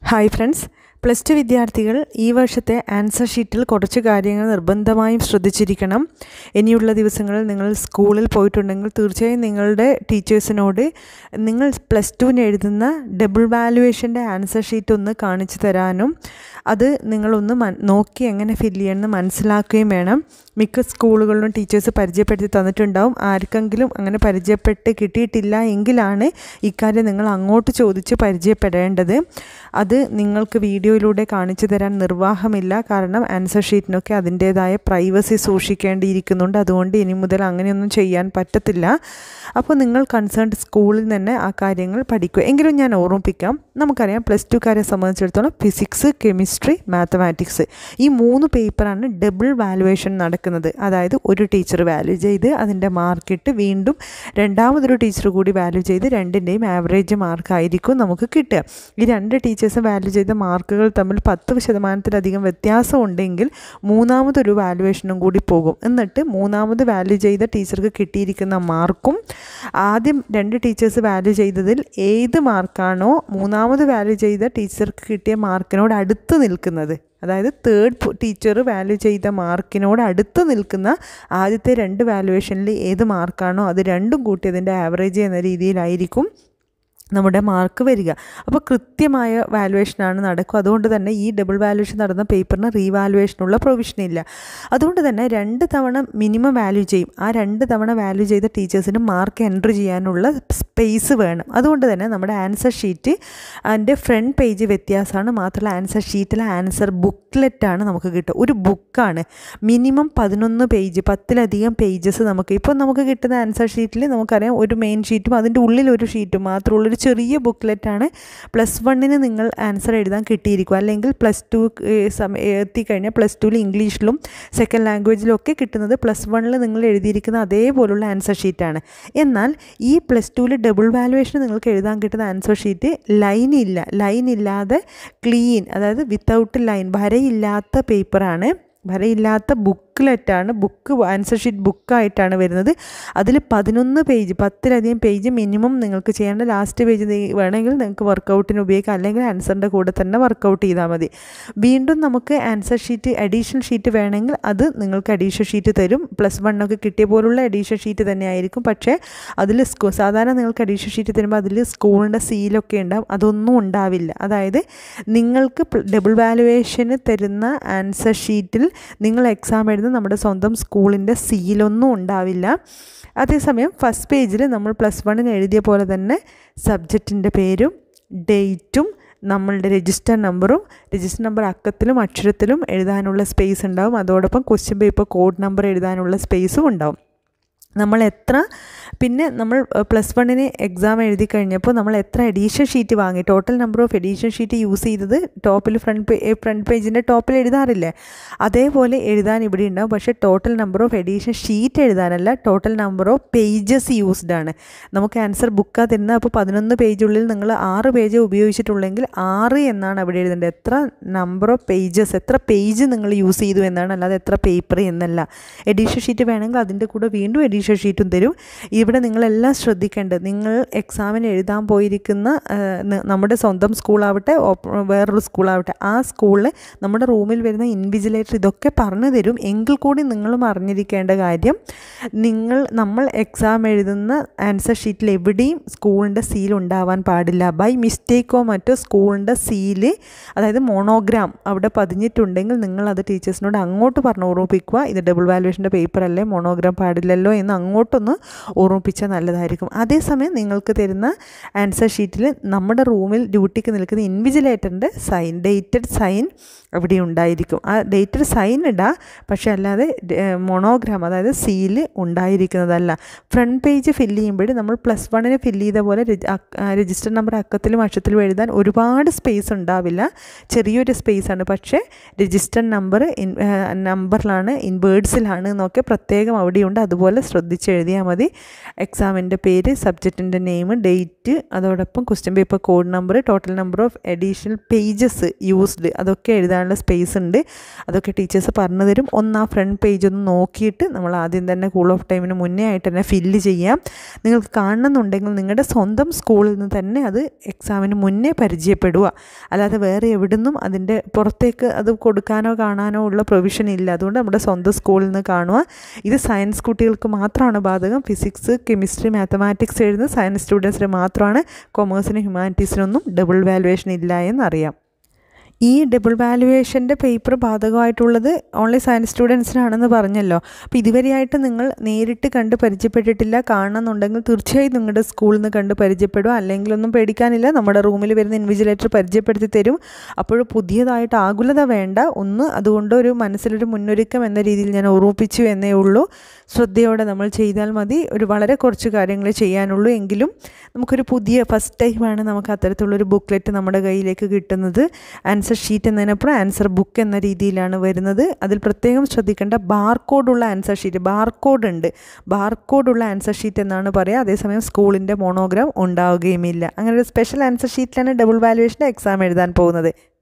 hi friends plus two വിദ്യാർത്ഥികൾ ഈ വർഷത്തെ ആൻസർ ഷീറ്റിൽ കുറച്ച് കാര്യങ്ങൾ നിർബന്ധമായും ശ്രദ്ധിച്ചിരിക്കണം ഇനിയുള്ള ദിവസങ്ങളിൽ നിങ്ങൾ സ്കൂളിൽ പോയിട്ടുണ്ടെങ്കിൽ തീർച്ചയായും നിങ്ങളുടെ ടീച്ചേഴ്സിനോട് നിങ്ങൾ പ്ലസ് ടുവിന് എഴുതുന്ന ഡബിൾ വാലുവേഷൻ്റെ ആൻസർ ഷീറ്റ് ഒന്ന് കാണിച്ചു തരാനും അത് നിങ്ങളൊന്ന് മൻ നോക്കി എങ്ങനെ ഫില്ല് ചെയ്യണമെന്ന് മനസ്സിലാക്കുകയും വേണം മിക്ക സ്കൂളുകളിലും ടീച്ചേഴ്സ് പരിചയപ്പെടുത്തി തന്നിട്ടുണ്ടാവും ആർക്കെങ്കിലും അങ്ങനെ പരിചയപ്പെട്ട് കിട്ടിയിട്ടില്ല എങ്കിലാണ് ഇക്കാര്യം നിങ്ങൾ അങ്ങോട്ട് ചോദിച്ച് പരിചയപ്പെടേണ്ടത് അത് നിങ്ങൾക്ക് വീഡിയോയിലൂടെ കാണിച്ചു തരാൻ നിർവാഹമില്ല കാരണം ആൻസർ ഷീറ്റിനൊക്കെ അതിൻ്റേതായ പ്രൈവസി സൂക്ഷിക്കേണ്ടിയിരിക്കുന്നുണ്ട് അതുകൊണ്ട് ഇനി മുതൽ അങ്ങനെയൊന്നും ചെയ്യാൻ പറ്റത്തില്ല അപ്പോൾ നിങ്ങൾ കൺസേൺഡ് സ്കൂളിൽ തന്നെ ആ കാര്യങ്ങൾ പഠിക്കുക എങ്കിലും ഞാൻ ഓർമ്മിപ്പിക്കാം നമുക്കറിയാം പ്ലസ് ടുക്കാരെ സംബന്ധിച്ചിടത്തോളം ഫിസിക്സ് കെമിസ്ട്രി മാത്തമാറ്റിക്സ് ഈ മൂന്ന് പേപ്പറാണ് ഡബിൾ വാലുവേഷൻ നടക്കുന്നത് അതായത് ഒരു ടീച്ചർ വാല്യൂ ചെയ്ത് അതിൻ്റെ മാർക്കിട്ട് വീണ്ടും രണ്ടാമതൊരു ടീച്ചർ കൂടി വാല്യൂ ചെയ്ത് രണ്ടിൻ്റെയും ആവറേജ് മാർക്കായിരിക്കും നമുക്ക് കിട്ടുക ഈ രണ്ട് ടീച്ചേഴ്സും വാല്യൂ ചെയ്ത മാർക്കുകൾ തമ്മിൽ പത്ത് ശതമാനത്തിലധികം വ്യത്യാസം ഉണ്ടെങ്കിൽ മൂന്നാമതൊരു വാലുവേഷനും കൂടി പോകും എന്നിട്ട് മൂന്നാമത് വാല്യൂ ചെയ്ത ടീച്ചർക്ക് കിട്ടിയിരിക്കുന്ന മാർക്കും ആദ്യം രണ്ട് ടീച്ചേഴ്സ് വാല്യൂ ചെയ്തതിൽ ഏത് മാർക്കാണോ മൂന്നാമത് വാല്യൂ ചെയ്ത ടീച്ചർക്ക് കിട്ടിയ മാർക്കിനോട് അടുത്ത് നിൽക്കുന്നത് അതായത് തേർഡ് ടീച്ചർ വാല്യൂ ചെയ്ത മാർക്കിനോട് അടുത്ത് നിൽക്കുന്ന ആദ്യത്തെ രണ്ട് വാലുവേഷനിൽ ഏത് മാർക്കാണോ അത് രണ്ടും കൂട്ടി അതിൻ്റെ ആവറേജ് എന്ന രീതിയിലായിരിക്കും നമ്മുടെ മാർക്ക് വരിക അപ്പോൾ കൃത്യമായ വാലുവേഷനാണ് നടക്കുക അതുകൊണ്ട് തന്നെ ഈ ഡബിൾ വാലുവേഷൻ നടന്ന പേപ്പറിന് റീവാലുവേഷനുള്ള പ്രൊവിഷൻ ഇല്ല അതുകൊണ്ട് തന്നെ രണ്ട് തവണ മിനിമം വാല്യൂ ചെയ്യും ആ രണ്ട് തവണ വാല്യൂ ചെയ്ത ടീച്ചേഴ്സിന് മാർക്ക് എൻട്രി ചെയ്യാനുള്ള സ്പേസ് വേണം അതുകൊണ്ട് തന്നെ നമ്മുടെ ആൻസർ ഷീറ്റ് അതിൻ്റെ ഫ്രണ്ട് പേജ് വ്യത്യാസമാണ് മാത്രമല്ല ആൻസർ ഷീറ്റിലെ ആൻസർ ബുക്ക്ലെറ്റാണ് നമുക്ക് കിട്ടുക ഒരു ബുക്കാണ് മിനിമം പതിനൊന്ന് പേജ് പത്തിലധികം പേജസ് നമുക്ക് ഇപ്പോൾ നമുക്ക് കിട്ടുന്ന ആൻസർ ഷീറ്റിൽ നമുക്കറിയാം ഒരു മെയിൻ ഷീറ്റും അതിൻ്റെ ഉള്ളിൽ ഒരു ഷീറ്റും മാത്രമുള്ളൊരു ചെറിയ ബുക്ക്ലെറ്റാണ് പ്ലസ് വണ്ണിന് നിങ്ങൾ ആൻസർ എഴുതാൻ കിട്ടിയിരിക്കും അല്ലെങ്കിൽ പ്ലസ് ടു എത്തിക്കഴിഞ്ഞാൽ പ്ലസ് ടുവിൽ ഇംഗ്ലീഷിലും സെക്കൻഡ് ലാംഗ്വേജിലും ഒക്കെ കിട്ടുന്നത് പ്ലസ് വണ്ണിൽ നിങ്ങൾ എഴുതിയിരിക്കുന്ന അതേപോലുള്ള ആൻസർ ഷീറ്റാണ് എന്നാൽ ഈ പ്ലസ് ടുവിൽ ഡബിൾ വാലുവേഷൻ നിങ്ങൾക്ക് എഴുതാൻ കിട്ടുന്ന ആൻസർ ഷീറ്റ് ലൈൻ ഇല്ല ലൈൻ ഇല്ലാതെ ക്ലീൻ അതായത് വിത്തൗട്ട് ലൈൻ വരയില്ലാത്ത പേപ്പറാണ് വരയില്ലാത്ത ബുക്ക്ലെറ്റാണ് ബുക്ക് ആൻസർ ഷീറ്റ് ബുക്കായിട്ടാണ് വരുന്നത് അതിൽ പതിനൊന്ന് പേജ് പത്തിലധികം പേജ് മിനിമം നിങ്ങൾക്ക് ചെയ്യേണ്ട ലാസ്റ്റ് പേജ് വേണമെങ്കിൽ നിങ്ങൾക്ക് വർക്കൗട്ടിന് ഉപയോഗിക്കാം അല്ലെങ്കിൽ ആൻസറിൻ്റെ കൂടെ തന്നെ വർക്കൗട്ട് ചെയ്താൽ മതി വീണ്ടും നമുക്ക് ആൻസർ ഷീറ്റ് അഡീഷണൽ ഷീറ്റ് വേണമെങ്കിൽ അത് നിങ്ങൾക്ക് അഡീഷണൽ ഷീറ്റ് തരും പ്ലസ് വണ്ണൊക്കെ കിട്ടിയ പോലുള്ള അഡീഷണൽ ഷീറ്റ് തന്നെ ആയിരിക്കും പക്ഷേ അതിൽ സ്കൂ സാധാരണ നിങ്ങൾക്ക് അഡീഷണൽ ഷീറ്റ് തരുമ്പോൾ അതിൽ സ്കൂളിൻ്റെ സീലൊക്കെ ഉണ്ടാവും അതൊന്നും ഉണ്ടാവില്ല അതായത് നിങ്ങൾക്ക് ഡബിൾ വാലുവേഷന് തരുന്ന ആൻസർ ഷീറ്റിൽ നിങ്ങൾ എക്സാം എഴുതുന്ന നമ്മുടെ സ്വന്തം സ്കൂളിൻ്റെ സീലൊന്നും ഉണ്ടാവില്ല അതേസമയം ഫസ്റ്റ് പേജിൽ നമ്മൾ പ്ലസ് വണ്ണിന് എഴുതിയ പോലെ തന്നെ സബ്ജക്റ്റിൻ്റെ പേരും ഡേറ്റും നമ്മളുടെ രജിസ്റ്റർ നമ്പറും രജിസ്റ്റർ നമ്പർ അക്കത്തിലും അക്ഷരത്തിലും എഴുതാനുള്ള സ്പേസ് ഉണ്ടാവും അതോടൊപ്പം ക്വസ്റ്റ്യൻ പേപ്പർ കോഡ് നമ്പർ എഴുതാനുള്ള സ്പേസും ഉണ്ടാവും നമ്മൾ എത്ര പിന്നെ നമ്മൾ പ്ലസ് വണ്ണിന് എക്സാം എഴുതി കഴിഞ്ഞപ്പോൾ നമ്മൾ എത്ര എഡീഷൻ ഷീറ്റ് വാങ്ങി total number of addition sheet use ചെയ്തത് ടോപ്പിൽ ഫ്രണ്ട് പേ ഫ്രണ്ട് പേജിൻ്റെ ടോപ്പിൽ എഴുതാറില്ലേ അതേപോലെ എഴുതാൻ ഇവിടെ ഉണ്ടാവും പക്ഷേ total number of addition sheet എഴുതാനല്ല total number of pages used ആണ് നമുക്ക് ആൻസർ ബുക്കാ തരുന്നത് അപ്പോൾ പതിനൊന്ന് പേജുള്ളിൽ നിങ്ങൾ ആറ് പേജ് ഉപയോഗിച്ചിട്ടുള്ളെങ്കിൽ ആറ് എന്നാണ് അവിടെ എഴുതേണ്ടത് എത്ര നമ്പർ ഓഫ് പേജസ് എത്ര പേജ് നിങ്ങൾ യൂസ് ചെയ്തു എന്നാണ് അല്ലാതെ എത്ര പേപ്പർ എന്നല്ല എഡീഷൻ ഷീറ്റ് വേണമെങ്കിൽ അതിൻ്റെ കൂടെ വീണ്ടും എഡീഷൻ ഷീറ്റും തരും ഇവിടെ നിങ്ങളെല്ലാം ശ്രദ്ധിക്കേണ്ടത് നിങ്ങൾ എക്സാമിന് എഴുതാൻ പോയിരിക്കുന്ന നമ്മുടെ സ്വന്തം സ്കൂളാവട്ടെ വേറൊരു സ്കൂളാവട്ടെ ആ സ്കൂളിൽ നമ്മുടെ റൂമിൽ വരുന്ന ഇൻവിജിലേറ്റർ ഇതൊക്കെ പറഞ്ഞു തരും എങ്കിൽ കൂടി നിങ്ങളും അറിഞ്ഞിരിക്കേണ്ട കാര്യം നിങ്ങൾ നമ്മൾ എക്സാം എഴുതുന്ന ആൻസർ ഷീറ്റിൽ എവിടെയും സ്കൂളിൻ്റെ സീൽ ഉണ്ടാവാൻ പാടില്ല ബൈ മിസ്റ്റേക്കോ മറ്റോ സ്കൂളിൻ്റെ സീല് അതായത് മോണോഗ്രാം അവിടെ പതിഞ്ഞിട്ടുണ്ടെങ്കിൽ നിങ്ങൾ അത് ടീച്ചേഴ്സിനോട് അങ്ങോട്ട് പറഞ്ഞു ഓർമ്മിപ്പിക്കുക ഇത് ഡബിൾ വാലുവേഷൻ്റെ പേപ്പർ അല്ലേ മോണോഗ്രാം പാടില്ലല്ലോ എന്ന് അങ്ങോട്ടൊന്ന് ഓർമ്മിപ്പിച്ചാൽ നല്ലതായിരിക്കും അതേസമയം നിങ്ങൾക്ക് തരുന്ന ആൻസർ ഷീറ്റിൽ നമ്മുടെ റൂമിൽ ഡ്യൂട്ടിക്ക് നിൽക്കുന്ന ഇൻവിജിലേറ്ററിൻ്റെ സൈൻ ഡേറ്റഡ് സൈൻ അവിടെ ഉണ്ടായിരിക്കും ആ ഡേറ്റഡ് സൈൻ ഇടാം പക്ഷേ അല്ലാതെ മൊണോഗ്രാം അതായത് സീല് ഉണ്ടായിരിക്കുന്നതല്ല ഫ്രണ്ട് പേജ് ഫില്ല് ചെയ്യുമ്പോൾ നമ്മൾ പ്ലസ് വണ്ണിന് ഫില്ല് ചെയ്ത പോലെ രജിസ്റ്റർ നമ്പർ അക്കത്തിലും അക്ഷത്തിലും എഴുതാൻ ഒരുപാട് സ്പേസ് ഉണ്ടാവില്ല ചെറിയൊരു സ്പേസാണ് പക്ഷേ രജിസ്റ്റർ നമ്പർ ഇൻ നമ്പറിലാണ് ഇൻ വേർഡ്സിലാണ് എന്നൊക്കെ പ്രത്യേകം അവിടെയുണ്ട് അതുപോലെ ശ്രദ്ധിക്കുക ശ്രദ്ധിച്ച് എഴുതിയാൽ മതി എക്സാമിൻ്റെ പേര് സബ്ജക്റ്റിൻ്റെ നെയിം ഡേറ്റ് അതോടൊപ്പം question paper code number total number of additional pages used അതൊക്കെ എഴുതാനുള്ള സ്പേസ് ഉണ്ട് അതൊക്കെ ടീച്ചേഴ്സ് പറഞ്ഞു തരും ഒന്ന് ആ ഫ്രണ്ട് പേജ് ഒന്ന് നോക്കിയിട്ട് നമ്മൾ ആദ്യം തന്നെ കൂൾ ഓഫ് ടൈമിന് മുന്നേ ആയിട്ട് തന്നെ ഫില്ല് ചെയ്യാം നിങ്ങൾക്ക് കാണണമെന്നുണ്ടെങ്കിൽ നിങ്ങളുടെ സ്വന്തം സ്കൂളിൽ നിന്ന് തന്നെ അത് എക്സാമിന് മുന്നേ പരിചയപ്പെടുക അല്ലാതെ വേറെ എവിടുന്നും അതിൻ്റെ പുറത്തേക്ക് അത് കൊടുക്കാനോ കാണാനോ ഉള്ള പ്രൊവിഷൻ ഇല്ല അതുകൊണ്ട് നമ്മുടെ സ്വന്തം സ്കൂളിൽ നിന്ന് കാണുക ഇത് സയൻസ് കുട്ടികൾക്ക് മാത്രമാണ് ബാധകം ഫിസിക്സ് കെമിസ്ട്രി മാത്തമാറ്റിക്സ് എഴുതുന്ന സയൻസ് സ്റ്റുഡൻസിന് മാത്രമാണ് കൊമേഴ്സിനും ഹ്യൂമാനിറ്റീസിനൊന്നും ഡബിൾ വാലുവേഷൻ ഇല്ല എന്നറിയാം ഈ ഡബിൾ വാലുവേഷൻ്റെ പേപ്പർ ബാധകമായിട്ടുള്ളത് ഓൺലി സയൻസ് സ്റ്റുഡൻസിനാണെന്ന് പറഞ്ഞല്ലോ അപ്പോൾ ഇതുവരെയായിട്ട് നിങ്ങൾ നേരിട്ട് കണ്ട് പരിചയപ്പെട്ടിട്ടില്ല കാണണമെന്നുണ്ടെങ്കിൽ തീർച്ചയായും നിങ്ങളുടെ സ്കൂളിൽ നിന്ന് കണ്ട് പരിചയപ്പെടുക അല്ലെങ്കിൽ ഒന്നും പേടിക്കാനില്ല നമ്മുടെ റൂമിൽ വരുന്ന ഇൻവിജിലേറ്റർ പരിചയപ്പെടുത്തി തരും അപ്പോൾ പുതിയതായിട്ട് ആകുലത വേണ്ട ഒന്ന് അതുകൊണ്ട് ഒരു മനസ്സിലൊരു മുന്നൊരുക്കം എന്ന രീതിയിൽ ഞാൻ ഓർമ്മിപ്പിച്ചു എന്നേ ഉള്ളൂ ശ്രദ്ധയോടെ നമ്മൾ ചെയ്താൽ മതി ഒരു വളരെ കുറച്ച് കാര്യങ്ങൾ ചെയ്യാനുള്ളൂ എങ്കിലും നമുക്കൊരു പുതിയ ഫസ്റ്റ് ടൈമാണ് നമുക്ക് അത്തരത്തിലുള്ളൊരു ബുക്ക്ലെറ്റ് നമ്മുടെ കയ്യിലേക്ക് കിട്ടുന്നത് ആൻസർ ഷീറ്റ് എന്നതിനപ്പുറം ആൻസർ ബുക്ക് എന്ന രീതിയിലാണ് വരുന്നത് അതിൽ പ്രത്യേകം ശ്രദ്ധിക്കേണ്ട ബാർകോഡുള്ള ആൻസർ ഷീറ്റ് ബാർകോഡ് ഉണ്ട് ബാർകോഡുള്ള ആൻസർ ഷീറ്റ് എന്നാണ് പറയുക അതേസമയം സ്കൂളിൻ്റെ മോണോഗ്രാം ഉണ്ടാവുകയുമില്ല അങ്ങനെ ഒരു സ്പെഷ്യൽ ആൻസർ ഷീറ്റിലാണ് ഡബിൾ വാലുവേഷൻ്റെ എക്സാം എഴുതാൻ പോകുന്നത്